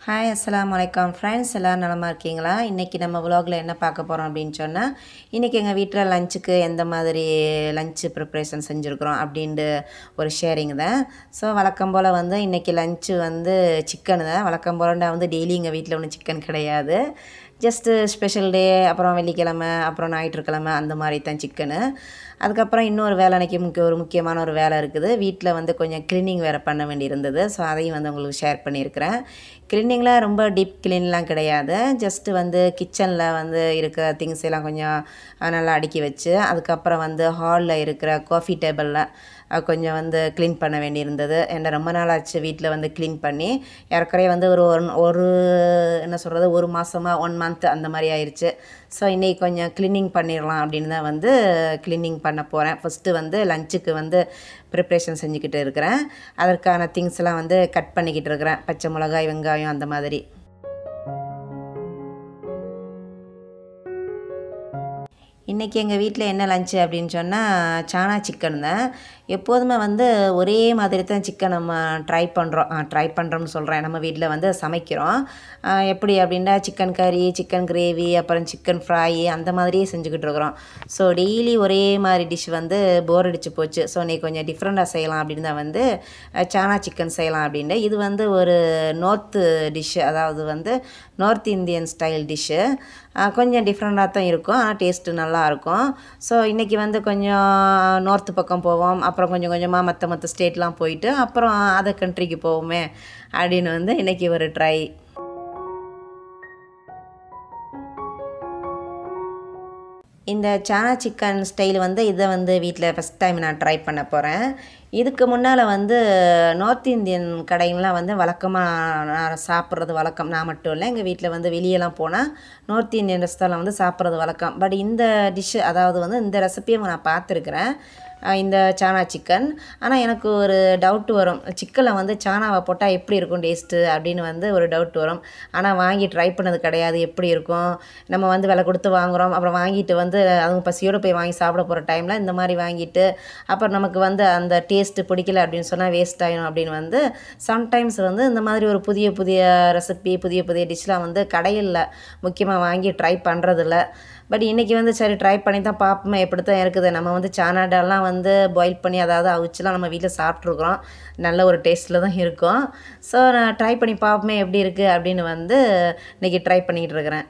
hi அஸ்ஸலாமு அலைக்கம் friends எல்லோரும் நலமா இருக்கீங்களா இன்றைக்கி நம்ம vlogல என்ன பார்க்க போகிறோம் அப்படின்னு சொன்னால் இன்றைக்கி எங்கள் வீட்டில் லஞ்சுக்கு எந்த மாதிரி லஞ்சு ப்ரிப்ரேஷன் செஞ்சுருக்குறோம் அப்படின்ட்டு ஒரு ஷேரிங் தான் ஸோ வழக்கம் போல் வந்து இன்றைக்கி லஞ்சு வந்து சிக்கன் தான் வழக்கம் போலண்டா வந்து டெய்லி எங்கள் வீட்டில் ஒன்றும் சிக்கன் கிடையாது ஜஸ்ட்டு ஸ்பெஷல் டே அப்புறம் வெள்ளிக்கிழமை அப்புறம் ஞாயிற்றுக்கிழமை அந்த மாதிரி தான் சிக்கனு அதுக்கப்புறம் இன்னொரு வேலை அன்றைக்கி முக்கிய ஒரு முக்கியமான ஒரு வேலை இருக்குது வீட்டில் வந்து கொஞ்சம் க்ளீனிங் வேறு பண்ண வேண்டியிருந்தது ஸோ அதையும் வந்து உங்களுக்கு ஷேர் பண்ணியிருக்கிறேன் க்ளீனிங்கில் ரொம்ப டீப் க்ளீன்லாம் கிடையாது ஜஸ்ட்டு வந்து கிச்சனில் வந்து இருக்கிற திங்ஸ் எல்லாம் கொஞ்சம் நல்லா அடுக்கி வச்சு அதுக்கப்புறம் வந்து ஹாலில் இருக்கிற காஃபி டேபிளில் கொஞ்சம் வந்து க்ளீன் பண்ண வேண்டியிருந்தது என்ன ரொம்ப நாள் ஆச்சு வீட்டில் வந்து க்ளீன் பண்ணி ஏற்கனவே வந்து ஒரு ஒன் ஒரு என்ன சொல்கிறது ஒரு மாதமாக ஒன் மந்த் அந்த மாதிரி ஆயிடுச்சு ஸோ இன்றைக்கி கொஞ்சம் க்ளீனிங் பண்ணிடலாம் அப்படின்னு தான் வந்து க்ளீனிங் பண்ண போகிறேன் ஃபஸ்ட்டு வந்து லஞ்சுக்கு வந்து ப்ரிப்ரேஷன் செஞ்சுக்கிட்டு இருக்கிறேன் அதற்கான திங்ஸ்லாம் வந்து கட் பண்ணிக்கிட்டு இருக்கிறேன் பச்சை மிளகாய் வெங்காயம் அந்த மாதிரி இன்றைக்கி எங்கள் வீட்டில் என்ன லஞ்சு அப்படின்னு சொன்னால் சானா சிக்கன் தான் எப்போதுமே வந்து ஒரே மாதிரி தான் சிக்கன் நம்ம ட்ரை பண்ணுறோம் ட்ரை பண்ணுறோம்னு சொல்கிறேன் நம்ம வீட்டில் வந்து சமைக்கிறோம் எப்படி அப்படின்னா சிக்கன் கறி சிக்கன் கிரேவி அப்புறம் சிக்கன் ஃப்ரை அந்த மாதிரியே செஞ்சுக்கிட்டு இருக்கிறோம் ஸோ டெய்லி ஒரே மாதிரி டிஷ் வந்து போர் அடிச்சு போச்சு ஸோ நீ கொஞ்சம் டிஃப்ரெண்ட்டாக செய்யலாம் அப்படின்னு தான் வந்து சானா சிக்கன் செய்யலாம் அப்படின்ட்டு இது வந்து ஒரு நார்த்து டிஷ்ஷு அதாவது வந்து நார்த் இந்தியன் ஸ்டைல் டிஷ்ஷு கொஞ்சம் டிஃப்ரெண்ட்டாக தான் இருக்கும் ஆனால் டேஸ்ட்டு நல்லாயிருக்கும் ஸோ இன்றைக்கி வந்து கொஞ்சம் நார்த்து பக்கம் போவோம் அப்புறம் கொஞ்சம் கொஞ்சமாக மற்ற மற்ற ஸ்டேட்லாம் போயிட்டு அப்புறம் அதர் கண்ட்ரிக்கு போவோமே அப்படின்னு வந்து இன்றைக்கி ஒரு ட்ரை இந்த சானா சிக்கன் ஸ்டைல் வந்து இதை வந்து வீட்டில் ஃபஸ்ட் டைம் நான் ட்ரை பண்ண போகிறேன் இதுக்கு முன்னால் வந்து நார்த் இந்தியன் கடைங்களாம் வந்து வழக்கமாக நான் சாப்பிட்றது வழக்கம் நான் மட்டும் இல்லை எங்கள் வீட்டில் வந்து வெளியெல்லாம் போனால் நார்த் இந்தியன் ரெஸ்டாரில் வந்து சாப்பிட்றது வழக்கம் பட் இந்த டிஷ்ஷு அதாவது வந்து இந்த ரெசிப்பியை நான் பார்த்துருக்குறேன் இந்த சானா சிக்கன் ஆனால் எனக்கு ஒரு டவுட் வரும் சிக்கனில் வந்து சானாவை போட்டால் எப்படி இருக்கும் டேஸ்ட்டு அப்படின்னு வந்து ஒரு டவுட் வரும் ஆனால் வாங்கி ட்ரை பண்ணது கிடையாது எப்படி இருக்கும் நம்ம வந்து விலை கொடுத்து வாங்குகிறோம் அப்புறம் வாங்கிட்டு வந்து அதுவும் பசியோடு போய் வாங்கி சாப்பிட போகிற டைமில் இந்த மாதிரி வாங்கிட்டு அப்புறம் நமக்கு வந்து அந்த டேஸ்ட்டு பிடிக்கல அப்படின்னு சொன்னால் வேஸ்ட் ஆகிடும் அப்படின்னு வந்து சம்டைம்ஸ் வந்து இந்த மாதிரி ஒரு புதிய புதிய ரெசிபி புதிய புதிய டிஷ்லாம் வந்து கடையில் முக்கியமாக வாங்கி ட்ரை பண்ணுறதில்ல பட் இன்றைக்கி வந்து சரி ட்ரை பண்ணி தான் பார்ப்போமே எப்படி தான் இருக்குது நம்ம வந்து சானாடெல்லாம் வந்து பாயில் பண்ணி அதாவது அவிச்சுலாம் நம்ம வீட்டில் சாப்பிட்ருக்குறோம் நல்ல ஒரு டேஸ்ட்டில் தான் இருக்கும் ஸோ நான் ட்ரை பண்ணி பார்ப்போமே எப்படி இருக்குது அப்படின்னு வந்து இன்றைக்கி ட்ரை பண்ணிக்கிட்டு இருக்கிறேன்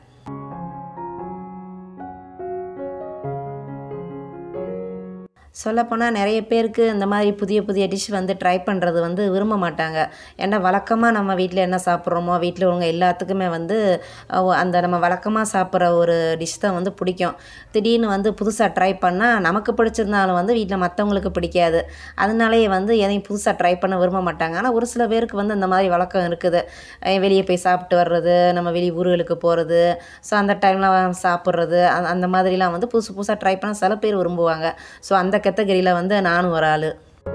சொல்லப்போனால் நிறைய பேருக்கு இந்த மாதிரி புதிய புதிய டிஷ் வந்து ட்ரை பண்ணுறது வந்து விரும்ப மாட்டாங்க ஏன்னா வழக்கமாக நம்ம வீட்டில் என்ன சாப்பிட்றோமோ வீட்டில் உள்ளவங்க எல்லாத்துக்குமே வந்து அந்த நம்ம வழக்கமாக சாப்பிட்ற ஒரு டிஷ் தான் வந்து பிடிக்கும் திடீர்னு வந்து புதுசாக ட்ரை பண்ணால் நமக்கு பிடிச்சிருந்தாலும் வந்து வீட்டில் மற்றவங்களுக்கு பிடிக்காது அதனாலேயே வந்து எதையும் புதுசாக ட்ரை பண்ண விரும்ப மாட்டாங்க ஆனால் ஒரு சில பேருக்கு வந்து இந்த மாதிரி வழக்கம் இருக்குது வெளியே போய் சாப்பிட்டு வர்றது நம்ம வெளி ஊர்களுக்கு போகிறது ஸோ அந்த டைமில் சாப்பிட்றது அந்த மாதிரிலாம் வந்து புதுசு புதுசாக ட்ரை பண்ண சில பேர் விரும்புவாங்க ஸோ அந்த கேட்டகரியில் வந்து நானும் ஒரு ஆள்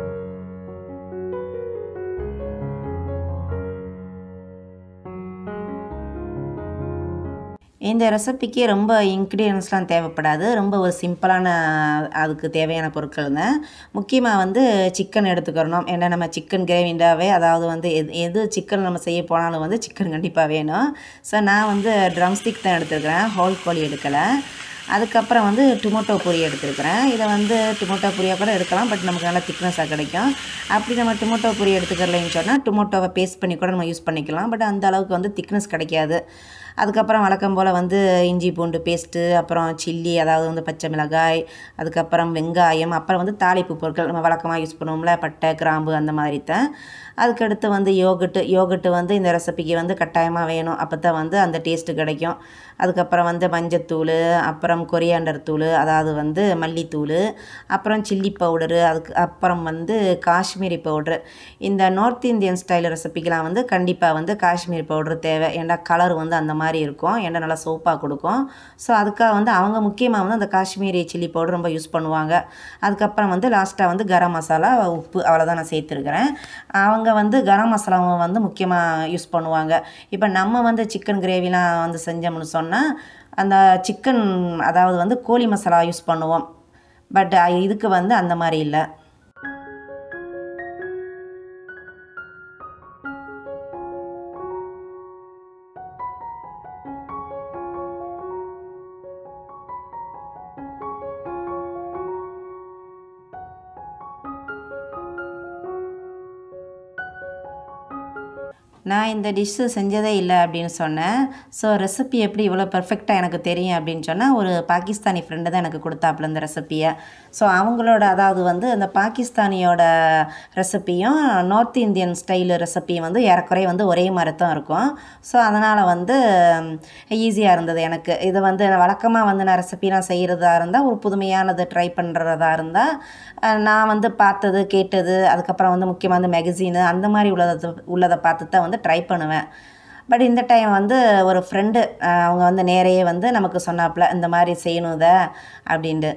இந்த ரெசிபிக்கு ரொம்ப இன்க்ரீடியன்ஸ்லாம் தேவைப்படாது ரொம்ப ஒரு சிம்பிளான அதுக்கு தேவையான பொருட்களுங்க முக்கியமாக வந்து சிக்கன் எடுத்துக்கிறணும் ஏன்னா நம்ம சிக்கன் கிரேவிண்டாவே அதாவது வந்து எது எது சிக்கன் நம்ம செய்ய போனாலும் வந்து சிக்கன் கண்டிப்பாக வேணும் ஸோ நான் வந்து ட்ரம் ஸ்டிக் தான் எடுத்துருக்கிறேன் ஹோல் கோழி எடுக்கலை அதுக்கப்புறம் வந்து டொமேட்டோ பொரி எடுத்துருக்கிறேன் இதை வந்து டொமேட்டோ பொரியாக கூட எடுக்கலாம் பட் நமக்கு நல்லா திக்னஸாக கிடைக்கும் அப்படி நம்ம டொமேட்டோ பொரி எடுத்துக்கிறலைன்னு சொன்னால் டொமேட்டோவை பேஸ்ட் பண்ணி கூட நம்ம யூஸ் பண்ணிக்கலாம் பட் அந்த அளவுக்கு வந்து திக்னஸ் கிடைக்காது அதுக்கப்புறம் வழக்கம் போல் வந்து இஞ்சி பூண்டு பேஸ்ட்டு அப்புறம் சில்லி அதாவது வந்து பச்சை மிளகாய் அதுக்கப்புறம் வெங்காயம் அப்புறம் வந்து தாளிப்பு பொருட்கள் நம்ம வழக்கமாக யூஸ் பண்ணுவோம்ல பட்டை கிராம்பு அந்த மாதிரி தான் அதுக்கடுத்து வந்து யோகட்டு யோகட்டு வந்து இந்த ரெசிபிக்கு வந்து கட்டாயமாக வேணும் அப்போ தான் வந்து அந்த டேஸ்ட்டு கிடைக்கும் அதுக்கப்புறம் வந்து மஞ்சத்தூள் அப்புறம் கொரியாண்டர் தூள் அதாவது வந்து மல்லித்தூள் அப்புறம் சில்லி பவுடரு அதுக்கு அப்புறம் வந்து காஷ்மீரி பவுட்ரு இந்த நார்த் இந்தியன் ஸ்டைல் ரெசிபிக்கெலாம் வந்து கண்டிப்பாக வந்து காஷ்மீரி பவுட்ரு தேவை ஏன்னா கலர் வந்து அந்த மாதிரி இருக்கும் ஏன்னா நல்லா சோப்பாக கொடுக்கும் ஸோ அதுக்காக வந்து அவங்க முக்கியமாக வந்து அந்த காஷ்மீரி சில்லி பவுடர் ரொம்ப யூஸ் பண்ணுவாங்க அதுக்கப்புறம் வந்து லாஸ்ட்டாக வந்து கரம் மசாலா உப்பு அவ்வளோதான் நான் சேர்த்துருக்கிறேன் அவங்க வந்து கரம் மசாலாவை வந்து முக்கியமாக யூஸ் பண்ணுவாங்க இப்போ நம்ம வந்து சிக்கன் கிரேவிலாம் வந்து செஞ்சோம்னு சொன்னால் அந்த சிக்கன் அதாவது வந்து கோழி மசாலா யூஸ் பண்ணுவோம் பட் இதுக்கு வந்து அந்த மாதிரி இல்லை நான் இந்த டிஷ்ஷு செஞ்சதே இல்லை அப்படின்னு சொன்னேன் ஸோ ரெசிபி எப்படி இவ்வளோ பெர்ஃபெக்டாக எனக்கு தெரியும் அப்படின்னு சொன்னால் ஒரு பாகிஸ்தானி ஃப்ரெண்டு தான் எனக்கு கொடுத்தாப்புல இந்த ரெசிப்பியை ஸோ அவங்களோட அதாவது வந்து அந்த பாகிஸ்தானியோட ரெசிப்பியும் நார்த் இந்தியன் ஸ்டைலு ரெசிப்பியும் வந்து ஏறக்குறைய வந்து ஒரே மாதிரி தான் இருக்கும் ஸோ அதனால் வந்து ஈஸியாக இருந்தது எனக்கு இது வந்து வழக்கமாக வந்து நான் ரெசிபிலாம் செய்கிறதா இருந்தால் ஒரு புதுமையானது ட்ரை பண்ணுறதா இருந்தால் நான் வந்து பார்த்தது கேட்டது அதுக்கப்புறம் வந்து முக்கியமாக வந்து மேகசீனு அந்த மாதிரி உள்ளதை உள்ளதை பார்த்து தான் வந்து ட்ரை பண்ணுவேன் பட் இந்த டைம் வந்து ஒரு ஃப்ரெண்டு அவங்க வந்து நேரையே வந்து நமக்கு சொன்னாப்புல இந்த மாதிரி செய்யணும் இதை அப்படின்ட்டு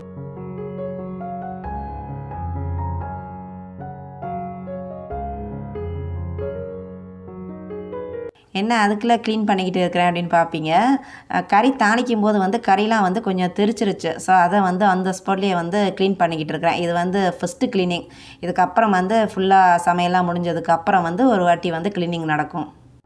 என்ன அதுக்குள்ளே க்ளீன் பண்ணிக்கிட்டு இருக்கிறேன் அப்படின்னு பார்ப்பீங்க அஹ் கறி தாளிக்கும் போது வந்து கறிலாம் வந்து கொஞ்சம் தெரிச்சிருச்சு ஸோ அதை வந்து அந்த ஸ்பாட்லேயே வந்து க்ளீன் பண்ணிக்கிட்டு இருக்கிறேன் இது வந்து ஃபஸ்ட்டு க்ளீனிங் இதுக்கப்புறம் வந்து ஃபுல்லாக சமையல்லாம் முடிஞ்சதுக்கு அப்புறம் வந்து ஒரு வாட்டி வந்து க்ளீனிங் நடக்கும்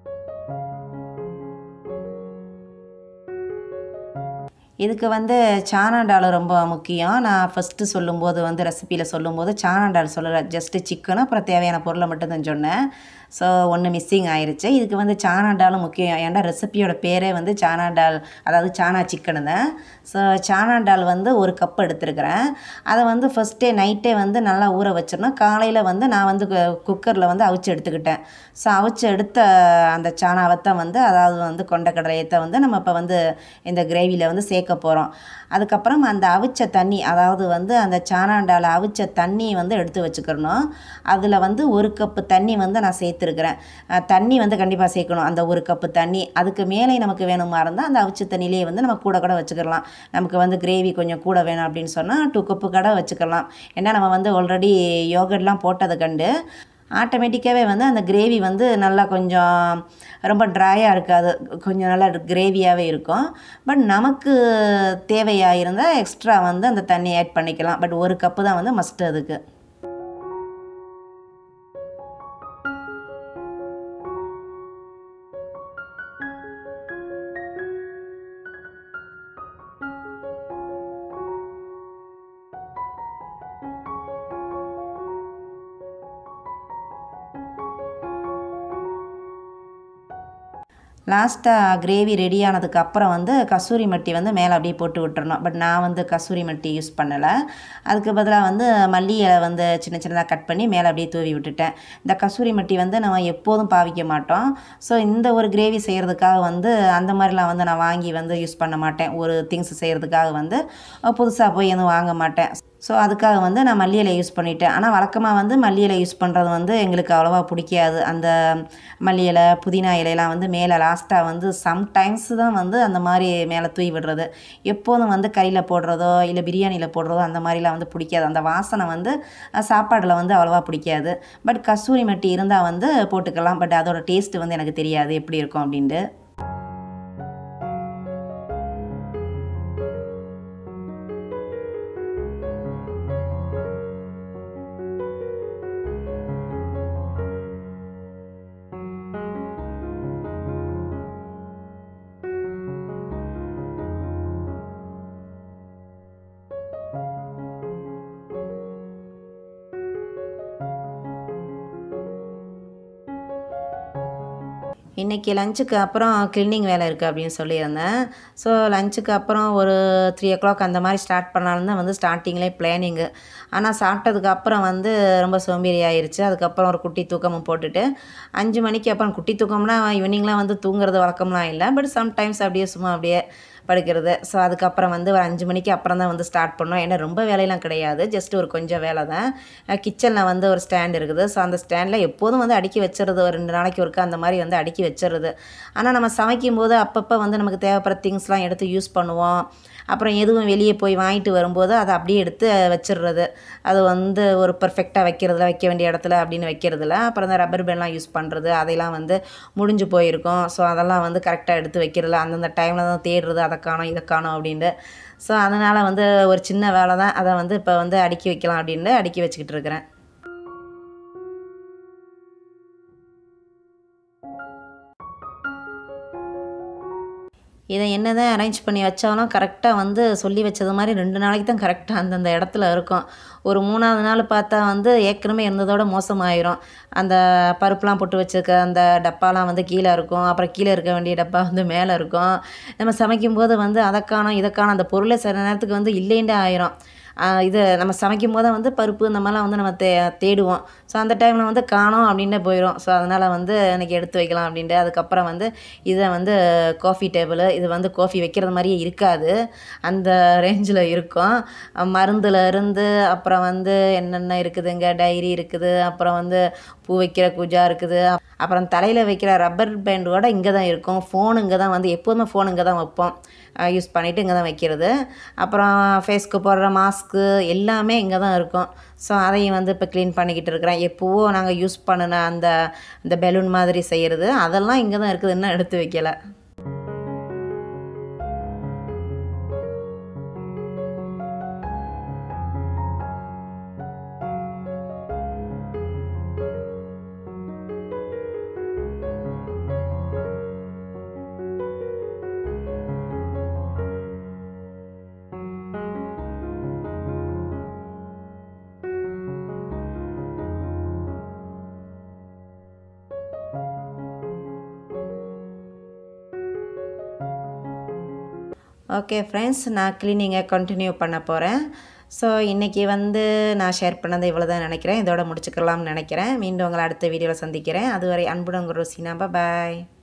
இதுக்கு வந்து சானா டால் ரொம்ப முக்கியம் நான் ஃபஸ்ட்டு சொல்லும்போது வந்து ரெசிப்பியில் சொல்லும்போது சானா டால் சொல்லலை ஜஸ்ட்டு சிக்கனும் அப்புறம் தேவையான பொருளை மட்டும்தான் சொன்னேன் ஸோ ஒன்று மிஸ்ஸிங் ஆயிருச்சு இதுக்கு வந்து சானா டாலும் முக்கியம் ஏன்டா ரெசிப்பியோட பேரே வந்து சானா டால் அதாவது சானா சிக்கனு தான் ஸோ சானா டால் வந்து ஒரு கப் எடுத்துருக்கிறேன் அதை வந்து ஃபஸ்ட்டே நைட்டே வந்து நல்லா ஊற வச்சிடணும் காலையில் வந்து நான் வந்து குக்கரில் வந்து அவிச்சு எடுத்துக்கிட்டேன் ஸோ அவிச்சு எடுத்த அந்த சாணாவத்தை வந்து அதாவது வந்து கொண்டக்கடலையத்தை வந்து நம்ம இப்போ வந்து இந்த கிரேவியில் வந்து சேர்க்க போகிறோம் அதுக்கப்புறம் அந்த அவிச்ச தண்ணி அதாவது வந்து அந்த சாணாண்டால் அவிச்ச தண்ணி வந்து எடுத்து வச்சுக்கிறணும் அதில் வந்து ஒரு கப்பு தண்ணி வந்து நான் சேர்த்துருக்குறேன் அஹ் தண்ணி வந்து கண்டிப்பாக சேர்க்கணும் அந்த ஒரு கப்பு தண்ணி அதுக்கு மேலே நமக்கு வேணுமா இருந்தால் அந்த அவிச்ச தண்ணியிலே வந்து நம்ம கூட கூட வச்சுக்கலாம் நமக்கு வந்து கிரேவி கொஞ்சம் கூட வேணும் அப்படின்னு சொன்னால் டூ கப்பு கூட வச்சுக்கலாம் ஏன்னா நம்ம வந்து ஆல்ரெடி யோகர்ட்லாம் போட்டதை கண்டு ஆட்டோமேட்டிக்காகவே வந்து அந்த கிரேவி வந்து நல்லா கொஞ்சம் ரொம்ப ட்ரையாக இருக்காது கொஞ்சம் நல்லா கிரேவியாகவே இருக்கும் பட் நமக்கு தேவையாக இருந்தால் எக்ஸ்ட்ரா வந்து அந்த தண்ணி ஆட் பண்ணிக்கலாம் பட் ஒரு கப்பு தான் வந்து மஸ்ட் அதுக்கு லாஸ்ட்டாக கிரேவி ரெடி ஆனதுக்கு அப்புறம் வந்து கசூரி மட்டி வந்து மேலே அப்படியே போட்டு விட்டுறணும் பட் நான் வந்து கசூரி மட்டி யூஸ் பண்ணலை அதுக்கு பதிலாக வந்து மல்லி இலை வந்து சின்ன சின்னதாக கட் பண்ணி மேலே அப்படியே தூவி விட்டுட்டேன் இந்த கசூரி மட்டி வந்து நம்ம எப்போதும் பாவிக்க மாட்டோம் ஸோ இந்த ஒரு கிரேவி செய்கிறதுக்காக வந்து அந்த மாதிரிலாம் வந்து நான் வாங்கி வந்து யூஸ் பண்ண மாட்டேன் ஒரு திங்ஸ் செய்கிறதுக்காக வந்து புதுசாக போய் எதுவும் வாங்க மாட்டேன் ஸோ அதுக்காக வந்து நான் மல்லி இலை யூஸ் பண்ணிட்டேன் ஆனால் வழக்கமாக வந்து மல்லி இலை யூஸ் பண்ணுறது வந்து எங்களுக்கு அவ்வளோவா பிடிக்காது அந்த மல்லி இலை புதினா இலையெல்லாம் வந்து மேலே லாஸ்ட்டாக வந்து சம்டைம்ஸ் தான் வந்து அந்த மாதிரி மேலே தூவி விடுறது எப்போதும் வந்து கறியில் போடுறதோ இல்லை பிரியாணியில் போடுறதோ அந்த மாதிரிலாம் வந்து பிடிக்காது அந்த வாசனை வந்து அஹ், சாப்பாடில் வந்து அவ்வளோவா பிடிக்காது பட் கஸ்தூரி மட்டி இருந்தால் வந்து போட்டுக்கலாம் பட் அதோட டேஸ்ட் வந்து எனக்கு தெரியாது எப்படி இருக்கும் அப்படின்ட்டு இன்றைக்கி லஞ்சுக்கு அப்புறம் கிளீனிங் வேலை இருக்குது அப்படின்னு சொல்லியிருந்தேன் ஸோ லஞ்சுக்கு அப்புறம் ஒரு த்ரீ ஓ கிளாக் அந்த மாதிரி ஸ்டார்ட் பண்ணலான்னு தான் வந்து ஸ்டார்டிங்லேயே பிளானிங்கு ஆனால் சாப்பிட்டதுக்கு அப்புறம் வந்து ரொம்ப சோம்பேறி ஆயிருச்சு அதுக்கப்புறம் ஒரு குட்டி தூக்கமும் போட்டுட்டு அஞ்சு மணிக்கு அப்புறம் குட்டி தூக்கம்னா ஈவினிங்லாம் வந்து தூங்குறது வழக்கம்லாம் இல்லை பட் சம்டைம்ஸ் அப்படியே சும்மா அப்படியே படுக்கிறது ஸோ அதுக்கப்புறம் வந்து ஒரு அஞ்சு மணிக்கு அப்புறம் தான் வந்து ஸ்டார்ட் பண்ணோம் ஏன்னா ரொம்ப வேலையெல்லாம் கிடையாது ஜஸ்ட் ஒரு கொஞ்சம் வேலை தான் கிச்சனில் வந்து ஒரு ஸ்டாண்ட் இருக்குது ஸோ அந்த ஸ்டாண்டில் எப்போதும் வந்து அடுக்கி வச்சுறது ஒரு ரெண்டு நாளைக்கு ஒருக்கா அந்த மாதிரி வந்து அடுக்கி வச்சுறது ஆனால் நம்ம சமைக்கும் போது அப்பப்போ வந்து நமக்கு தேவைப்படுற திங்ஸ்லாம் எடுத்து யூஸ் பண்ணுவோம் அப்புறம் எதுவும் வெளியே போய் வாங்கிட்டு வரும்போது அதை அப்படியே எடுத்து வச்சிடுறது அது வந்து ஒரு பர்ஃபெக்டாக வைக்கிறதுல வைக்க வேண்டிய இடத்துல அப்படின்னு வைக்கிறதுல அப்புறம் இந்த ரப்பர் பேண்ட்லாம் யூஸ் பண்ணுறது அதையெல்லாம் வந்து முடிஞ்சு போயிருக்கும் ஸோ அதெல்லாம் வந்து கரெக்டாக எடுத்து வைக்கிறதுல அந்தந்த டைமில் தான் தேடுறது அதை காணோம் இதை காணோம் அப்படின்ட்டு ஸோ அதனால் வந்து ஒரு சின்ன வேலை தான் அதை வந்து இப்போ வந்து அடுக்கி வைக்கலாம் அப்படின்ட்டு அடுக்கி வச்சுக்கிட்டு இருக்கிறேன் இதை என்ன தான் அரேஞ்ச் பண்ணி வச்சாலும் கரெக்டாக வந்து சொல்லி வச்சது மாதிரி ரெண்டு நாளைக்கு தான் கரெக்டாக அந்தந்த இடத்துல இருக்கும் ஒரு மூணாவது நாள் பார்த்தா வந்து ஏற்கனவே இருந்ததோட மோசமாயிரும் அந்த பருப்புலாம் போட்டு வச்சுருக்க அந்த டப்பாலாம் வந்து கீழே இருக்கும் அப்புறம் கீழே இருக்க வேண்டிய டப்பா வந்து மேலே இருக்கும் நம்ம சமைக்கும்போது வந்து அதை காணோம் இதை காணோம் அந்த பொருளை சில நேரத்துக்கு வந்து இல்லைண்டே ஆயிரும் ஆஹ் இது நம்ம சமைக்கும் போது வந்து பருப்பு இந்த மாதிரிலாம் வந்து நம்ம தே தேடுவோம் ஸோ அந்த டைமில் வந்து காணோம் அப்படின்னே போயிடும் ஸோ அதனால் வந்து எனக்கு எடுத்து வைக்கலாம் அப்படின்ட்டு அதுக்கப்புறம் வந்து இதை வந்து காஃபி டேபிள் இது வந்து காஃபி வைக்கிறது மாதிரியே இருக்காது அந்த ரேஞ்சில் இருக்கும் மருந்துல இருந்து அப்புறம் வந்து என்னென்ன இருக்குதுங்க டைரி இருக்குது அப்புறம் வந்து பூ வைக்கிற குஜா இருக்குது அப்புறம் தலையில் வைக்கிற ரப்பர் பேண்டோட இங்கே தான் இருக்கும் ஃபோன் இங்கே தான் வந்து எப்போதுமே ஃபோன் இங்கே தான் வைப்போம் யூஸ் பண்ணிவிட்டு இங்கே தான் வைக்கிறது அப்புறம் ஃபேஸ்க்கு போடுற மாஸ்க்கு எல்லாமே இங்கே தான் இருக்கும் ஸோ அதையும் வந்து இப்போ க்ளீன் பண்ணிக்கிட்டு இருக்கிறேன் எப்போவோ நாங்கள் யூஸ் பண்ணின அந்த இந்த பெலூன் மாதிரி செய்கிறது அதெல்லாம் இங்கே தான் இருக்குது இன்னும் எடுத்து வைக்கலை ஓகே ஃப்ரெண்ட்ஸ் நான் க்ளீனிங்கை கண்டினியூ பண்ண போகிறேன் ஸோ இன்றைக்கி வந்து நான் ஷேர் பண்ணது இவ்வளோ தான் நினைக்கிறேன் இதோட முடிச்சுக்கலாம்னு நினைக்கிறேன் மீண்டும் உங்களை அடுத்த வீடியோவில் சந்திக்கிறேன் அதுவரை அன்புடன் குரு சீனா பாய்